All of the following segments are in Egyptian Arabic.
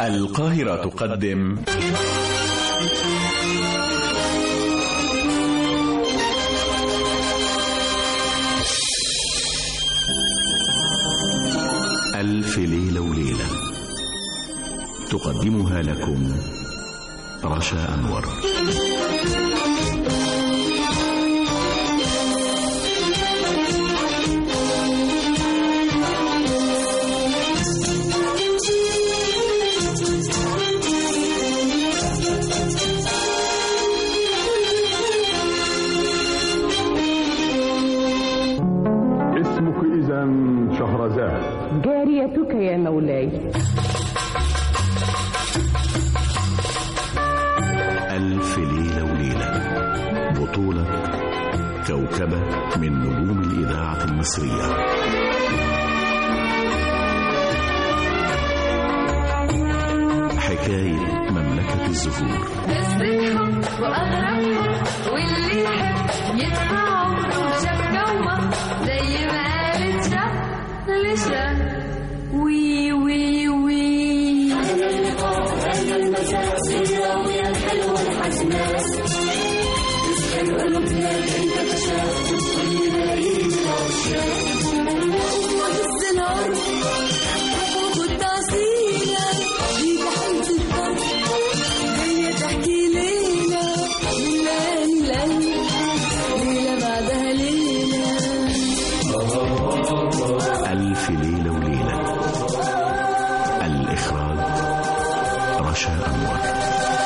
القاهرة تقدم ألف ليلة وليلة تقدمها لكم رشا أنور اسمك إذا شهرزاد جاريتك يا مولاي ألف ليلة وليلة بطولة كوكبة من نجوم الإذاعة المصرية حكاية مملكة الزهور قصتهم وأغربهم واللي يحب يدفع عمره شاف جوه زي ما قالت شاف لشاف وي وي وي ألف ليلة وليلة الإخراج رشا أنور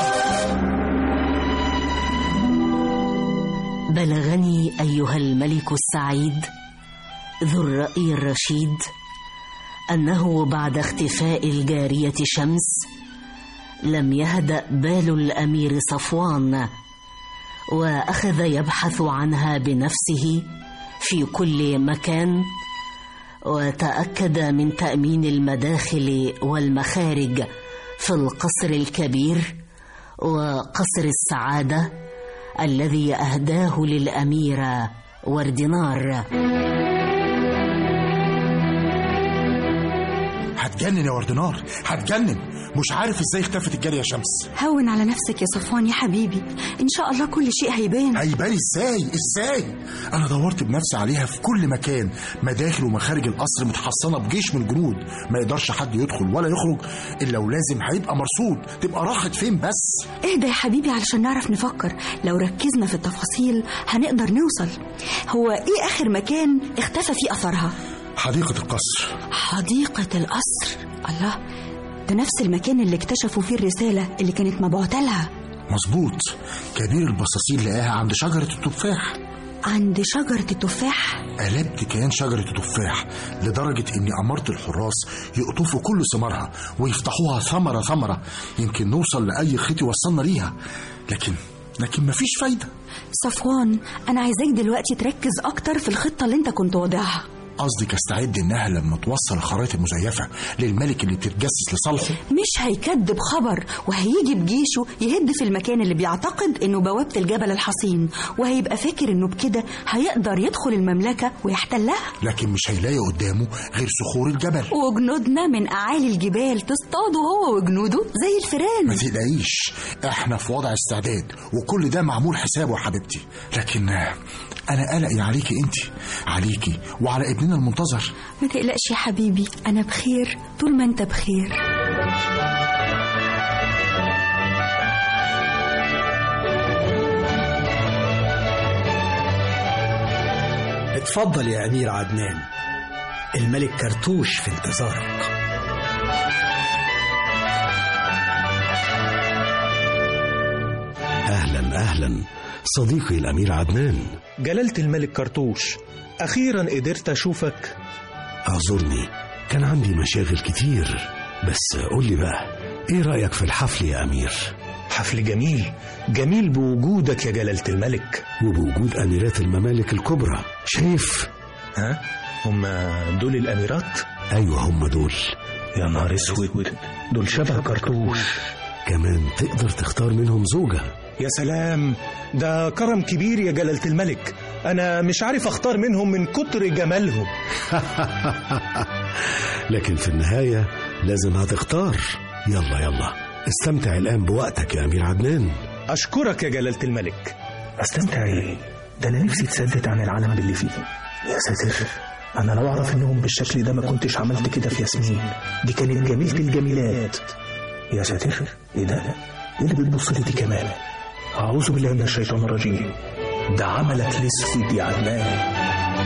بلغني ايها الملك السعيد ذو الراي الرشيد انه بعد اختفاء الجاريه شمس لم يهدا بال الامير صفوان واخذ يبحث عنها بنفسه في كل مكان وتاكد من تامين المداخل والمخارج في القصر الكبير وقصر السعاده الذي اهداه للاميره وردنار هتجنن يا وردنار هتجنن مش عارف ازاي اختفت الجاريه شمس هون على نفسك يا صفوان يا حبيبي ان شاء الله كل شيء هيبان هيبان ازاي ازاي انا دورت بنفسي عليها في كل مكان مداخل ومخارج القصر متحصنه بجيش من الجنود ما يقدرش حد يدخل ولا يخرج الا ولازم هيبقى مرصود تبقى راحت فين بس اهدى يا حبيبي علشان نعرف نفكر لو ركزنا في التفاصيل هنقدر نوصل هو ايه اخر مكان اختفى فيه اثرها حديقه القصر حديقة القصر الله ده نفس المكان اللي اكتشفوا فيه الرسالة اللي كانت مبعوثة لها مظبوط كبير البصاصين لقاها عند شجره التفاح عند شجرة التفاح قلبت كيان شجرة التفاح لدرجة إني أمرت الحراس يقطفوا كل ثمارها ويفتحوها ثمرة ثمرة يمكن نوصل لأي خيط يوصلنا ليها لكن لكن مفيش فايدة صفوان أنا عايزاك دلوقتي تركز أكتر في الخطة اللي أنت كنت واضعها قصدك استعد إنها لما توصل الخرائط المزيفة للملك اللي بتتجسس لصالحه مش هيكذب خبر وهيجي بجيشه يهد في المكان اللي بيعتقد انه بوابة الجبل الحصين وهيبقى فاكر انه بكده هيقدر يدخل المملكة ويحتلها لكن مش هيلاقي قدامه غير صخور الجبل وجنودنا من اعالي الجبال تصطاده هو وجنوده زي ما الفيران تقلقيش احنا في وضع استعداد وكل ده معمول حسابه يا حبيبتي لكن آه، انا قلقي عليكي انت عليكي وعلى ابننا المنتظر ما تقلقش يا حبيبي انا بخير طول ما انت بخير اتفضل يا أمير عدنان الملك كرتوش في انتظارك أهلا أهلا صديقي الأمير عدنان جلالة الملك كرتوش أخيرا قدرت أشوفك أعذرني كان عندي مشاغل كتير بس قول لي بقى إيه رأيك في الحفل يا أمير حفل جميل جميل بوجودك يا جلالة الملك وبوجود أميرات الممالك الكبرى شايف ها هم دول الأميرات أيوة هم دول يا نهار اسود دول شبه كرتوش كمان تقدر تختار منهم زوجة يا سلام ده كرم كبير يا جلالة الملك أنا مش عارف أختار منهم من كتر جمالهم لكن في النهاية لازم هتختار يلا يلا استمتع الآن بوقتك يا أمير عدنان أشكرك يا جلالة الملك استمتع ايه ده انا نفسي اتسدد عن العالم اللي فيه يا ساتر انا لو اعرف انهم بالشكل ده ما كنتش عملت كده في ياسمين دي كانت جميلة الجميلات يا ساتر ايه ده ايه اللي بتبص لي دي كمان اعوذ بالله من الشيطان الرجيم ده عملك الاسود يا عدنان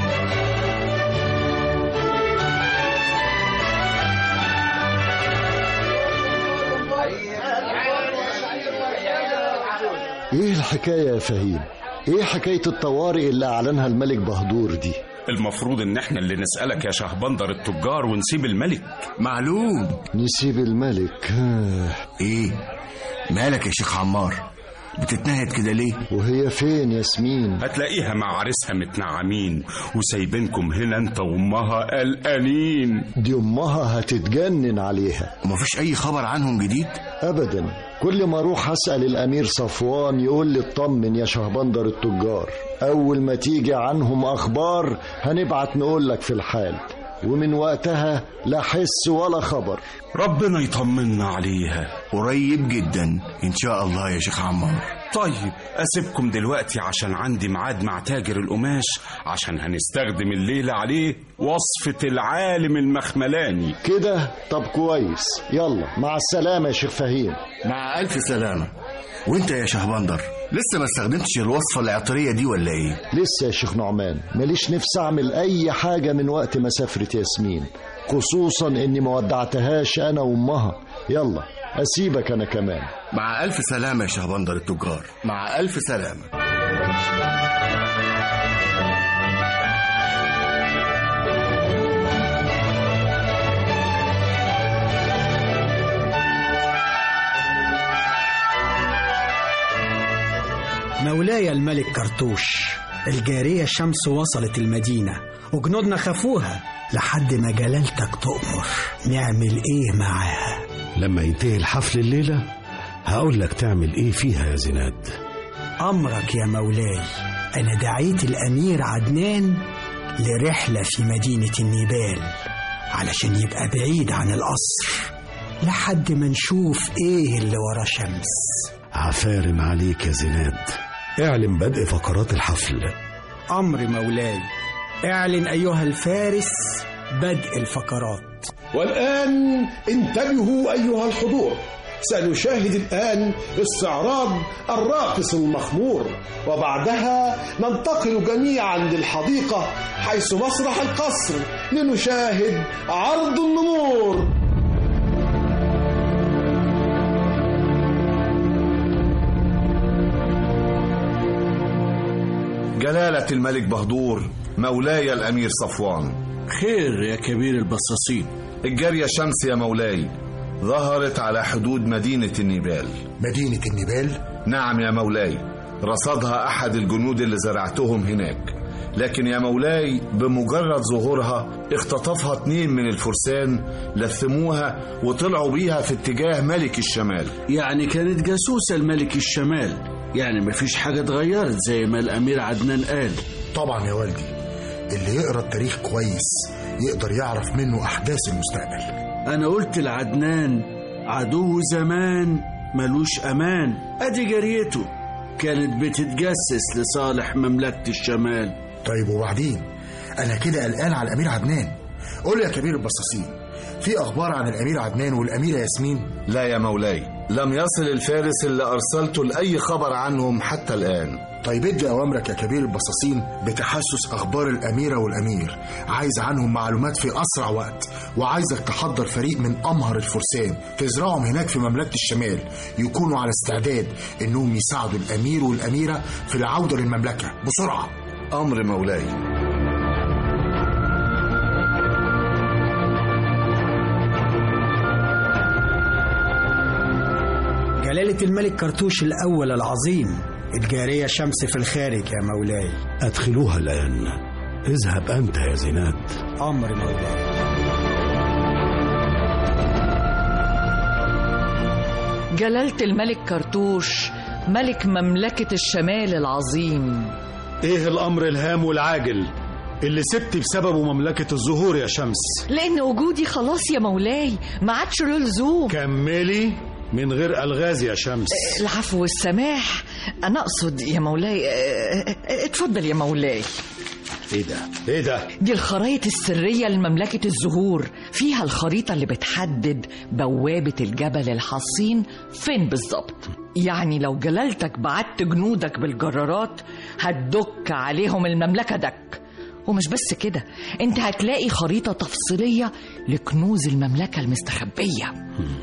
ايه الحكاية يا فهيم ايه حكاية الطوارئ اللي اعلنها الملك بهدور دي المفروض ان احنا اللي نسألك يا شهبندر التجار ونسيب الملك معلوم نسيب الملك ايه مالك يا شيخ عمار بتتنهد كده ليه وهي فين ياسمين هتلاقيها مع عريسها متنعمين وسايبينكم هنا انت وامها قلقانين دي امها هتتجنن عليها ومفيش اي خبر عنهم جديد ابدا كل ما اروح اسال الامير صفوان يقول لي اطمن يا شهبندر التجار اول ما تيجي عنهم اخبار هنبعت نقول لك في الحال ومن وقتها لا حس ولا خبر ربنا يطمنا عليها قريب جدا ان شاء الله يا شيخ عمار طيب اسيبكم دلوقتي عشان عندي ميعاد مع تاجر القماش عشان هنستخدم الليلة عليه وصفة العالم المخملاني كده طب كويس يلا مع السلامة يا شيخ فهيم مع الف سلامة وانت يا شهبندر لسه ما استخدمتش الوصفة العطرية دي ولا ايه لسه يا شيخ نعمان ماليش نفس اعمل اي حاجة من وقت ما سافرت ياسمين خصوصا اني ما ودعتهاش انا وامها يلا اسيبك انا كمان مع الف سلامة يا شهبندر التجار مع الف سلامة مولاي الملك كرتوش الجارية شمس وصلت المدينة وجنودنا خافوها لحد ما جلالتك تؤمر نعمل ايه معاها لما ينتهي الحفل الليلة هقول لك تعمل ايه فيها يا زناد أمرك يا مولاي أنا دعيت الأمير عدنان لرحلة في مدينة النيبال علشان يبقى بعيد عن القصر لحد ما نشوف ايه اللي ورا شمس عفارم عليك يا زناد اعلن بدء فقرات الحفل أمر مولاي اعلن أيها الفارس بدء الفقرات والآن انتبهوا أيها الحضور سنشاهد الآن استعراض الراقص المخمور وبعدها ننتقل جميعا للحديقة حيث مسرح القصر لنشاهد عرض النمور جلالة الملك بهدور مولاي الأمير صفوان خير يا كبير البصاصين الجارية شمس يا مولاي ظهرت على حدود مدينة النيبال مدينة النيبال؟ نعم يا مولاي رصدها أحد الجنود اللي زرعتهم هناك لكن يا مولاي بمجرد ظهورها اختطفها اتنين من الفرسان لثموها وطلعوا بيها في اتجاه ملك الشمال يعني كانت جاسوسة الملك الشمال يعني مفيش حاجة اتغيرت زي ما الأمير عدنان قال طبعا يا والدي اللي يقرا التاريخ كويس يقدر يعرف منه أحداث المستقبل أنا قلت لعدنان عدو زمان ملوش أمان أدي جريته كانت بتتجسس لصالح مملكة الشمال طيب وبعدين أنا كده قلقان على الأمير عدنان قول لي يا كبير البصاصين في أخبار عن الأمير عدنان والأميرة ياسمين لا يا مولاي لم يصل الفارس اللي أرسلته لأي خبر عنهم حتى الآن طيب ادي أوامرك يا كبير البصاصين بتحسس أخبار الأميرة والأمير عايز عنهم معلومات في أسرع وقت وعايزك تحضر فريق من أمهر الفرسان تزرعهم هناك في مملكة الشمال يكونوا على استعداد إنهم يساعدوا الأمير والأميرة في العودة للمملكة بسرعة أمر مولاي جلالة الملك كرتوش الأول العظيم الجارية شمس في الخارج يا مولاي أدخلوها الآن اذهب أنت يا زناد أمر مولاي جلالة الملك كرتوش ملك مملكة الشمال العظيم ايه الامر الهام والعاجل اللي سبت بسببه مملكة الزهور يا شمس لأن وجودي خلاص يا مولاي ما عادش له لزوم كملي من غير ألغاز يا شمس العفو والسماح أنا أقصد يا مولاي اه، اه، اتفضل يا مولاي ايه ده ايه ده دي الخرائط السرية لمملكة الزهور فيها الخريطة اللي بتحدد بوابة الجبل الحصين فين بالظبط يعني لو جلالتك بعت جنودك بالجرارات هتدك عليهم المملكة دك ومش بس كده انت هتلاقي خريطة تفصيلية لكنوز المملكة المستخبية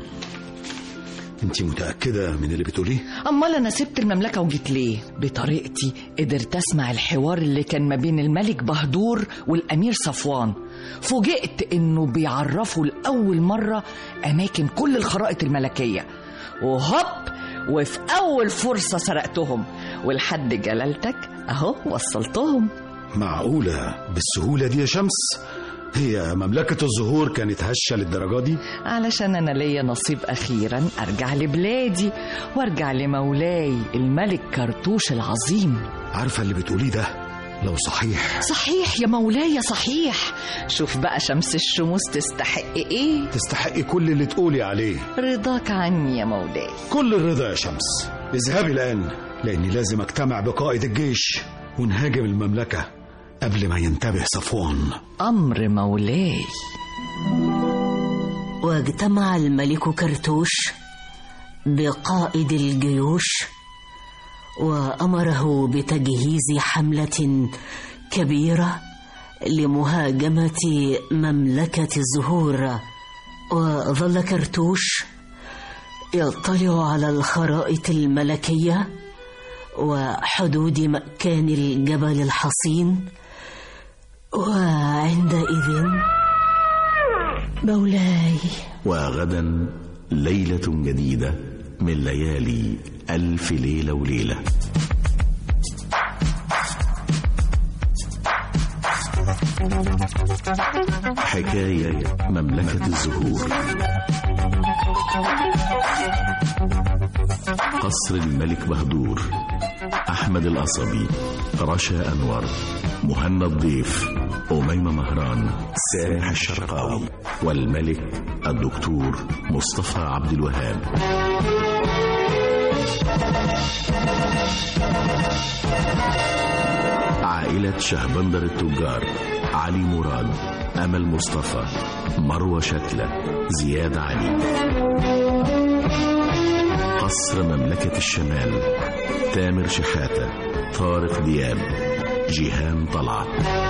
انت متأكدة من اللي بتقوليه أمال أنا سبت المملكة وجيت ليه؟ بطريقتي قدرت أسمع الحوار اللي كان ما بين الملك بهدور والأمير صفوان فوجئت إنه بيعرفوا لأول مرة أماكن كل الخرائط الملكية وهوب وفي أول فرصة سرقتهم ولحد جلالتك أهو وصلتهم معقولة بالسهولة دي يا شمس هي مملكة الزهور كانت هشة للدرجة دي علشان أنا ليا نصيب أخيرا أرجع لبلادي وأرجع لمولاي الملك كرتوش العظيم عارفة اللي بتقوليه ده لو صحيح صحيح يا مولاي صحيح شوف بقى شمس الشموس تستحق ايه تستحقي كل اللي تقولي عليه رضاك عني يا مولاي كل الرضا يا شمس اذهبي الآن لأني لازم أجتمع بقائد الجيش ونهاجم المملكة قبل ما ينتبه صفوان أمر مولاي واجتمع الملك كرتوش بقائد الجيوش وامره بتجهيز حمله كبيره لمهاجمه مملكه الزهور وظل كرتوش يطلع على الخرائط الملكيه وحدود مكان الجبل الحصين وعندئذ مولاي وغدا ليلة جديدة من ليالي ألف ليلة وليلة حكاية مملكة الزهور قصر الملك بهدور أحمد القصبي رشا أنور مهنا الضيف أميمة مهران سامح الشرقاوي والملك الدكتور مصطفى عبد الوهاب عائلة شهبندر التجار علي مراد أمل مصطفى مروة شتلة زياد علي قصر مملكة الشمال تامر شحاتة طارق دياب جيهان طلعت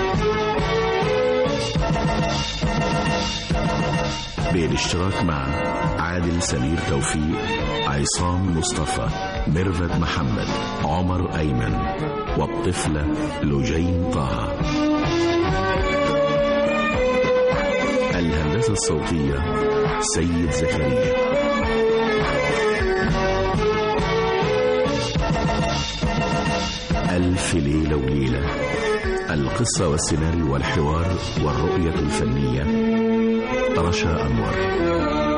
بالاشتراك مع عادل سمير توفيق عصام مصطفى ميرفت محمد عمر أيمن والطفلة لجين طه الهندسة الصوتية سيد زكريا ألف ليلة وليلة القصة والسيناريو والحوار والرؤية الفنية رشا أنور